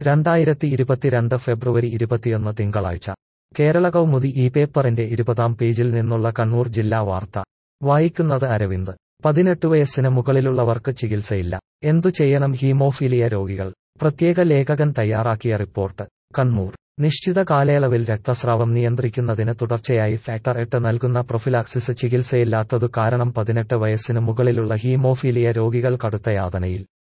രണ്ടായിരത്തി ഇരുപത്തിരണ്ട് ഫെബ്രുവരി ഇരുപത്തിയൊന്ന് തിങ്കളാഴ്ച കേരള കൗമുദി ഈ പേപ്പറിന്റെ ഇരുപതാം പേജിൽ നിന്നുള്ള കണ്ണൂർ ജില്ലാ വാർത്ത വായിക്കുന്നത് അരവിന്ദ് പതിനെട്ട് വയസ്സിന് മുകളിലുള്ളവർക്ക് ചികിത്സയില്ല എന്തു ചെയ്യണം ഹീമോഫീലിയ രോഗികൾ പ്രത്യേക ലേഖകൻ തയ്യാറാക്കിയ റിപ്പോർട്ട് കണ്ണൂർ നിശ്ചിത കാലയളവിൽ രക്തസ്രാവം നിയന്ത്രിക്കുന്നതിന് തുടർച്ചയായി ഫാക്ടർ എട്ട് നൽകുന്ന പ്രൊഫിലാക്സിസ് ചികിത്സയില്ലാത്തതു കാരണം പതിനെട്ട് വയസ്സിന് മുകളിലുള്ള ഹീമോഫീലിയ രോഗികൾ കടുത്ത യാതനയിൽ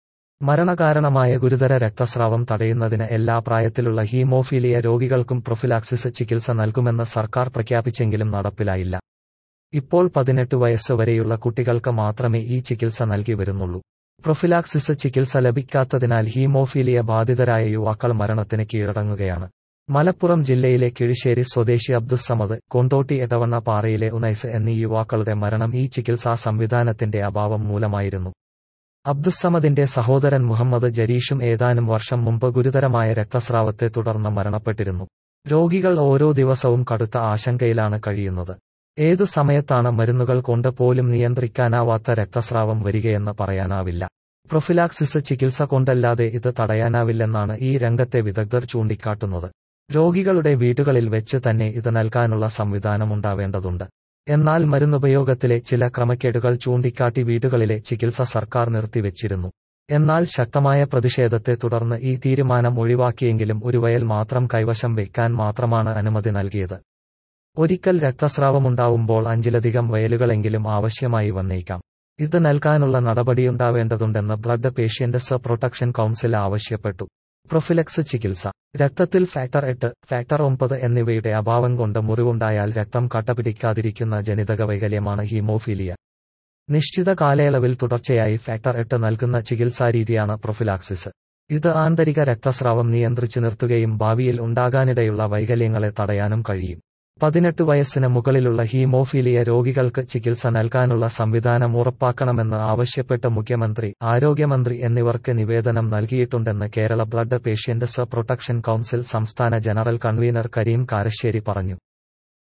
മരണകാരണമായ ഗുരുതര രക്തസ്രാവം തടയുന്നതിന് എല്ലാ പ്രായത്തിലുള്ള ഹീമോഫീലിയ രോഗികൾക്കും പ്രൊഫിലാക്സിസ് ചികിത്സ നൽകുമെന്ന് സർക്കാർ പ്രഖ്യാപിച്ചെങ്കിലും നടപ്പിലായില്ല ഇപ്പോൾ പതിനെട്ട് വയസ്സ് വരെയുള്ള കുട്ടികൾക്ക് മാത്രമേ ഈ ചികിത്സ നൽകി വരുന്നുള്ളൂ പ്രൊഫിലാക്സിസ് ചികിത്സ ലഭിക്കാത്തതിനാൽ ഹീമോഫീലിയ ബാധിതരായ യുവാക്കൾ മരണത്തിന് കീഴടങ്ങുകയാണ് മലപ്പുറം ജില്ലയിലെ കിഴിശ്ശേരി സ്വദേശി അബ്ദുസമദ് കൊണ്ടോട്ടി എടവണ്ണ പാറയിലെ ഉനൈസ് എന്നീ യുവാക്കളുടെ മരണം ഈ ചികിത്സാ സംവിധാനത്തിന്റെ അഭാവം മൂലമായിരുന്നു അബ്ദുസമദിന്റെ സഹോദരൻ മുഹമ്മദ് ജരീഷും ഏതാനും വർഷം മുമ്പ് ഗുരുതരമായ രക്തസ്രാവത്തെ തുടർന്ന് മരണപ്പെട്ടിരുന്നു രോഗികൾ ഓരോ ദിവസവും കടുത്ത ആശങ്കയിലാണ് കഴിയുന്നത് ഏതു സമയത്താണ് മരുന്നുകൾ കൊണ്ട് പോലും നിയന്ത്രിക്കാനാവാത്ത രക്തസ്രാവം വരികയെന്ന് പറയാനാവില്ല പ്രൊഫിലാക്സിസ് ചികിത്സ കൊണ്ടല്ലാതെ ഇത് തടയാനാവില്ലെന്നാണ് ഈ രംഗത്തെ വിദഗ്ധർ ചൂണ്ടിക്കാട്ടുന്നത് രോഗികളുടെ വീടുകളിൽ വെച്ച് തന്നെ ഇത് നൽകാനുള്ള സംവിധാനമുണ്ടാവേണ്ടതുണ്ട് എന്നാൽ മരുന്നുപയോഗത്തിലെ ചില ക്രമക്കേടുകൾ ചൂണ്ടിക്കാട്ടി വീടുകളിലെ ചികിത്സ സർക്കാർ നിർത്തിവെച്ചിരുന്നു എന്നാൽ ശക്തമായ പ്രതിഷേധത്തെ തുടർന്ന് ഈ തീരുമാനം ഒഴിവാക്കിയെങ്കിലും ഒരു വയൽ മാത്രം കൈവശം വെക്കാൻ മാത്രമാണ് അനുമതി നൽകിയത് ഒരിക്കൽ രക്തസ്രാവമുണ്ടാവുമ്പോൾ അഞ്ചിലധികം വയലുകളെങ്കിലും ആവശ്യമായി വന്നേക്കാം ഇത് നൽകാനുള്ള നടപടിയുണ്ടാവേണ്ടതുണ്ടെന്ന് ബ്ലഡ് പേഷ്യന്റ്സ് പ്രൊട്ടക്ഷൻ കൗൺസിൽ ആവശ്യപ്പെട്ടു പ്രൊഫിലക്സ് ചികിത്സ രക്തത്തിൽ ഫാക്ടർ എട്ട് ഫാക്ടർ ഒമ്പത് എന്നിവയുടെ അഭാവം കൊണ്ട് മുറിവുണ്ടായാൽ രക്തം കട്ടപിടിക്കാതിരിക്കുന്ന ജനിതക വൈകല്യമാണ് ഹീമോഫീലിയ നിശ്ചിത കാലയളവിൽ തുടർച്ചയായി ഫാക്ടർ എട്ട് നൽകുന്ന ചികിത്സാരീതിയാണ് പ്രൊഫിലാക്സിസ് ഇത് ആന്തരിക രക്തസ്രാവം നിയന്ത്രിച്ചു നിർത്തുകയും ഭാവിയിൽ ഉണ്ടാകാനിടയുള്ള വൈകല്യങ്ങളെ തടയാനും കഴിയും പതിനെട്ട് വയസ്സിന് മുകളിലുള്ള ഹീമോഫീലിയ രോഗികൾക്ക് ചികിത്സ നൽകാനുള്ള സംവിധാനം ഉറപ്പാക്കണമെന്ന് ആവശ്യപ്പെട്ട് മുഖ്യമന്ത്രി ആരോഗ്യമന്ത്രി എന്നിവർക്ക് നിവേദനം നൽകിയിട്ടുണ്ടെന്ന് Kerala blood patients protection council സംസ്ഥാന ജനറൽ കൺവീനർ കരീം കാരശ്ശേരി പറഞ്ഞു